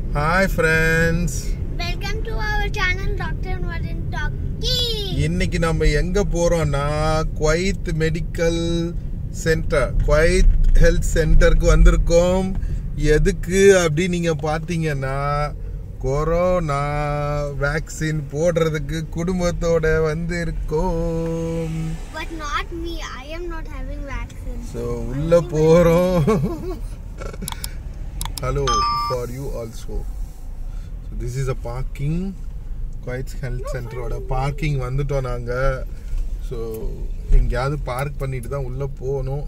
Hi friends welcome to our channel doctor Madan talkie இன்னைக்கு நம்ம எங்க போறோம்னா Kuwait medical centre Kuwait health சென்டருக்கு வந்திருக்கோம் எதுக்கு அப்படி நீங்க பாத்தீங்கன்னா கொரோனா வேக்சின் போடுறதுக்கு குடும்பத்தோட வந்து இருக்கோம் but not me I am not having vaccine so உள்ள போறோம் hello for you also so this is a parking Kuwait's health சென்டரோட பார்க்கிங் வந்துட்டோம் நாங்கள் ஸோ எங்கேயாவது பார்க் பண்ணிட்டு தான் உள்ளே போகணும்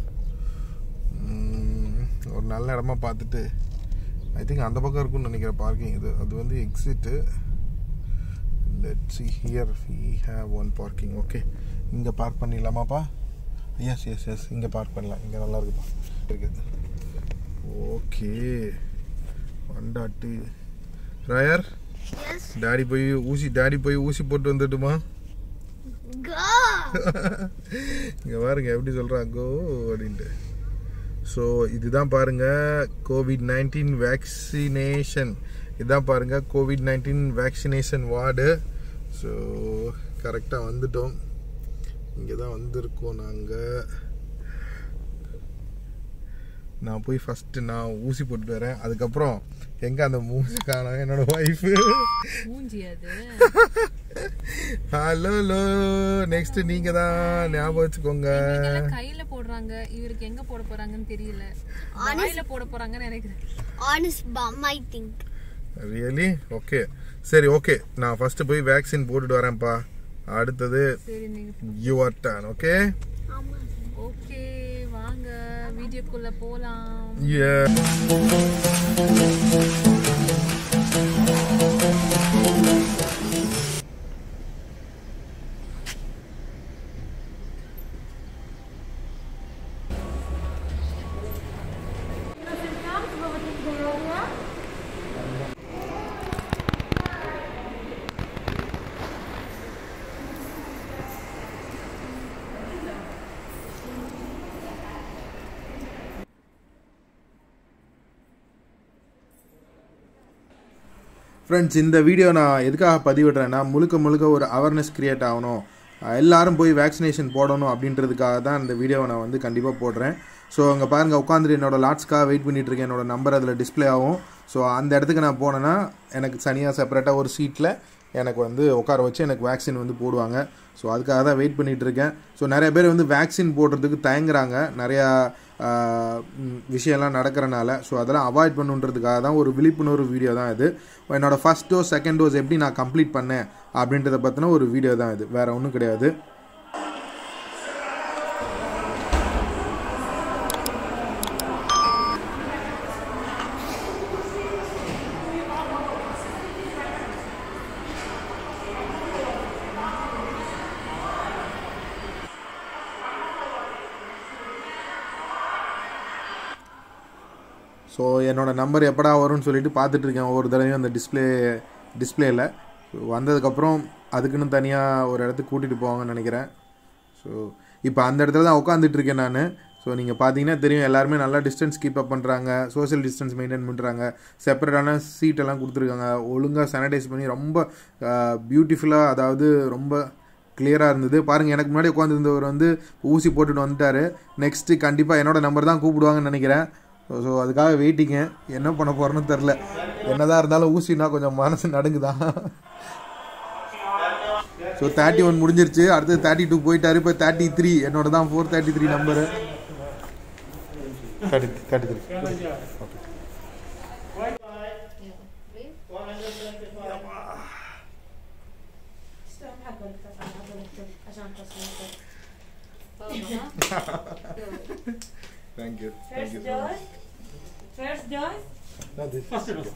உம், ஒரு நல்ல இடமா பார்த்துட்டு ஐ திங்க் அந்த பக்கம் இருக்கும்னு நினைக்கிறேன் பார்க்கிங் இது அது வந்து exit let see here we have one parking okay இங்கே பார்க் பண்ணிடலாமாப்பா எஸ் எஸ் எஸ் இங்கே பார்க் பண்ணலாம் இங்கே நல்லா இருக்குப்பா இருக்குது ஓகே ஒன் டாட் டூ ராயர் எஸ் டாடி போய் ஊசி டாடி போய் ஊசி போட்டு வந்துட்டுமா கோ இங்கே பாருங்க எப்படி சொல்கிறான் கோ அப்படின்ட்டு ஸோ இதுதான் பாருங்க கோவிட் நைன்டீன் வேக்சினேஷன் இதுதான் பாருங்க Covid nineteen vaccination ward so கரெக்டாக வந்துட்டோம் இங்கே தான் வந்திருக்கோம் நாங்கள் நான் போய் ஃபஸ்ட்டு நான் ஊசி போட்டுட்டு வரேன் அதுக்கப்புறம் எங்கே அந்த மூசி காணோம் என்னோட ஒய்ஃபு மூஞ்சி அது ஹலோ லோ நெக்ஸ்ட் நீங்க தான் ஞாபகம் வச்சுக்கோங்க எங்களுக்கெல்லாம் கையில போடுறாங்க இவருக்கு எங்க போட போறாங்கன்னு தெரியல வாயில போட போறாங்கன்னு நினைக்கிறேன் ஆனஸ்ட் பம் ஐ திங்க் ரியலி ஓகே சரி ஓகே நான் ஃபர்ஸ்ட் போய் வேக்சின் போட்டுட்டு வரேன்ப்பா அடுத்தது சரி நீங்க யுவர் டர்ன் ஓகே ஆமா ஓகே வாங்க வீடியோக்குள்ள போலாம் ஃப்ரெண்ட்ஸ் இந்த வீடியோ நான் எதுக்காக பதிவிடுறேன்னா முழுக்க முழுக்க ஒரு அவேர்னஸ் கிரியேட் ஆகணும் அஹ் எல்லாரும் போய் வேக்சினேஷன் போடணும் அப்படின்றதுக்காக தான் இந்த வீடியோவை நான் வந்து கண்டிப்பாக போடுறேன் ஸோ அங்கே பாருங்கள் உட்காந்துட்டு என்னோட லாட்ஸ்க்காக வெயிட் பண்ணிட்டு இருக்கேன் என்னோட நம்பர் அதில் டிஸ்ப்ளே ஆகும் ஸோ அந்த இடத்துக்கு நான் போனேன்னா எனக்கு தனியாக செப்பரேட்டாக ஒரு சீட்டில் எனக்கு வந்து உட்கார வச்சு எனக்கு வேக்சின் வந்து போடுவாங்க ஸோ அதுக்காக தான் வெயிட் பண்ணிட்டு இருக்கேன் ஸோ நிறைய பேர் வந்து வேக்சின் போடுறதுக்கு தயங்குறாங்க நிறையா ஆஹ், ம், விஷயம்லாம் நடக்கிறனால ஸோ அதெல்லாம் அவாய்ட் பண்ணுன்றதுக்காக தான் ஒரு விழிப்புணர்வு வீடியோ தான் இது என்னோட ஃபர்ஸ்ட் டோஸ் செகண்ட் டோஸ் எப்படி நான் கம்ப்ளீட் பண்ணேன் அப்படின்றத பற்றின ஒரு வீடியோ தான் இது வேறு ஒன்றும் கிடையாது ஸோ என்னோட நம்பர் எப்படா வரும்னு சொல்லிட்டு பார்த்துட்டு இருக்கேன் ஒவ்வொரு தடவையும் அந்த டிஸ்ப்ளே டிஸ்பிளேயில் வந்ததுக்கப்புறம் அதுக்குன்னு தனியாக ஒரு இடத்துக்கு கூட்டிகிட்டு போவாங்கன்னு நினைக்கிறேன் ஸோ இப்போ அந்த இடத்துல தான் உட்காந்துட்டு இருக்கேன் நான் ஸோ நீங்கள் பார்த்தீங்கன்னா தெரியும் எல்லாருமே நல்லா டிஸ்டன்ஸ் கீப் அப் பண்ணுறாங்க சோஷியல் டிஸ்டன்ஸ் மெயின்டைன் பண்ணுறாங்க செப்பரேட்டான சீட்டெல்லாம் கொடுத்துருக்காங்க ஒழுங்காக சானிடைஸ் பண்ணி ரொம்ப பியூட்டிஃபுல்லாக அதாவது ரொம்ப கிளியராக இருந்தது பாருங்கள் எனக்கு முன்னாடி உட்காந்துருந்தவர் வந்து ஊசி போட்டுட்டு வந்துட்டாரு நெக்ஸ்ட்டு கண்டிப்பாக என்னோட நம்பர் தான் கூப்பிடுவாங்கன்னு நினைக்கிறேன் ஸோ அதுக்காக வெயிட்டிங்க என்ன பண்ண போகிறேன்னு தெரில என்னதான் இருந்தாலும் ஊசினா கொஞ்சம் மனசு நடுங்குதான் ஸோ தேர்ட்டி ஒன் முடிஞ்சிருச்சு அடுத்து தேர்ட்டி டூ போயிட்டாரு இப்போ தேர்ட்டி த்ரீ என்னோட தான் four thirty three number thirty thirty three thank you thank you First dose? First dose?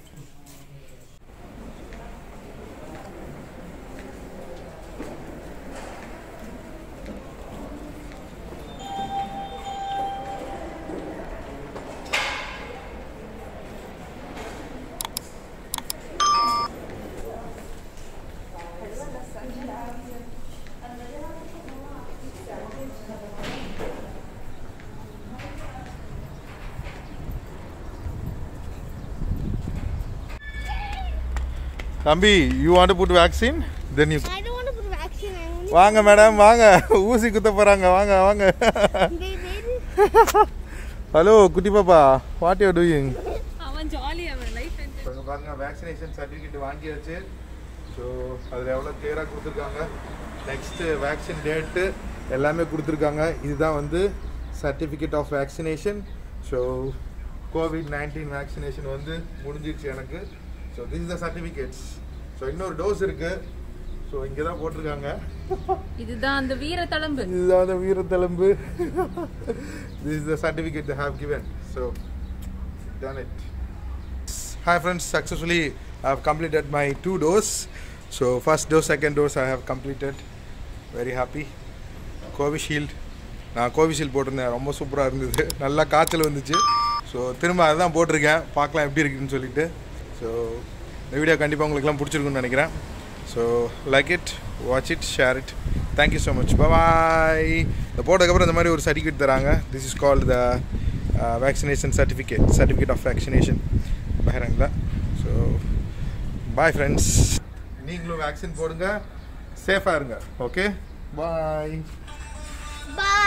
தம்பி you want put vaccine then you I don't want to put vaccine. I only வாங்க madam வாங்க ஊசி குத்த போறாங்க வாங்க வாங்க they did. ஹலோ குட்டி பாப்பா வாட் யூ டூயிங் அவன் ஜாலி அவன் லைஃப் என்ஜாய் இப்போ பாருங்க வேக்சினேஷன் சர்டிஃபிகேட் வாங்கியாச்சு ஸோ அதில் எவ்வளோ கிளியராக கொடுத்துருக்காங்க நெக்ஸ்ட்டு வேக்சின் டேட்டு எல்லாமே கொடுத்துருக்காங்க இதுதான் வந்து certificate of vaccination so Covid nineteen vaccination வந்து முடிஞ்சிருச்சு எனக்கு so this is the certificates so இன்னொரு டோஸ் இருக்குது ஸோ இங்கே தான் போட்டிருக்காங்க இதுதான் அந்த வீர தளம்பு இதுதான் அந்த வீரத்தெலும்பு this is the certificate they have given so done it hi friends successfully i have completed my two dose so first dose second dose i have completed very happy Covishield நான் கோவிஷீல்டு போட்டிருந்தேன் ரொம்ப சூப்பராக இருந்தது நல்லா காய்ச்சல் வந்துச்சு so திரும்ப அதுதான் போட்டிருக்கேன் பார்க்கலாம் எப்படி இருக்குன்னு சொல்லிட்டு ஸோ இந்த வீடியோ கண்டிப்பாக உங்களுக்குலாம் பிடிச்சிருக்குன்னு நினைக்கிறேன் so like it watch it share it thank you so much bye இந்த போட்டதுக்கப்புறம் இந்த மாதிரி ஒரு சர்டிஃபிகேட் தராங்க this is called the vaccination certificate certificate of vaccination பஹரங்கில் ஸோ பாய் ஃப்ரெண்ட்ஸ் நீங்களும் வேக்சின் போடுங்க சேஃபாக இருங்க ஓகே பாய் Bye.